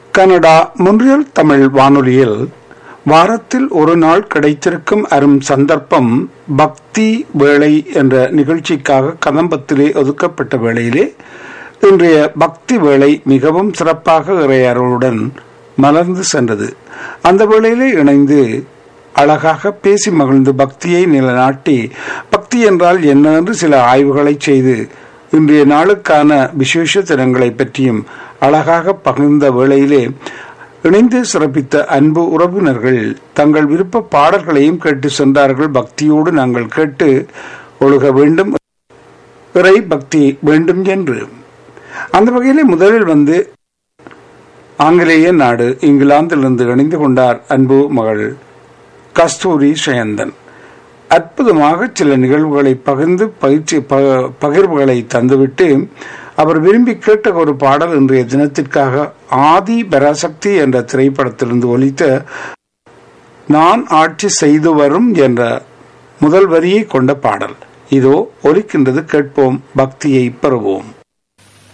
Canada முன்றியல் Tamil வானொலியில் வாரத்தில் ஒரு நாள் கிடைத்திருக்கும் அரும் சந்தர்ப்பம் பக்தி வேளை என்ற நிகழ்ச்சிக்காக கதம்பத்திலே ஒதுக்கப்பட்ட வேளையிலே இன்றைய பக்தி வேளை மிகவும் சிறப்பாக இறையர்களுடன் மலர்ந்து சென்றது அந்த வேளையிலே இணைந்து அழகாக பேசி மகிழ்ந்து பக்தியை நிலநாட்டி பக்தி என்றால் என்ன என்று சில ஆய்வுகளை செய்து இன்றைய நாளுக்கான விசேஷ தினங்களை பற்றியும் அழகாக பகிர்ந்த வேளையிலே இணைந்து சிறப்பித்த அன்பு உறவினர்கள் தங்கள் விருப்ப பாடல்களையும் கேட்டு சென்றார்கள் பக்தியோடு நாங்கள் கேட்டு ஒழுக வேண்டும் இறை பக்தி வேண்டும் என்று அந்த வகையிலே முதலில் வந்து ஆங்கிலேய நாடு இங்கிலாந்திலிருந்து இணைந்து கொண்டார் அன்பு மகள் கஸ்தூரி ஜெயந்தன் அற்புதமாக சில நிகழ்வுகளை பகிர்ந்து பயிற்சி பகிர்வுகளை தந்துவிட்டு அவர் விரும்பி கேட்ட ஒரு பாடல் இன்றைய தினத்திற்காக ஆதி பராசக்தி என்ற திரைப்படத்திலிருந்து ஒலித்த நான் ஆட்சி செய்து வரும் என்ற முதல் வரியை கொண்ட பாடல் இதோ ஒலிக்கின்றது கேட்போம் பக்தியை பெறுவோம்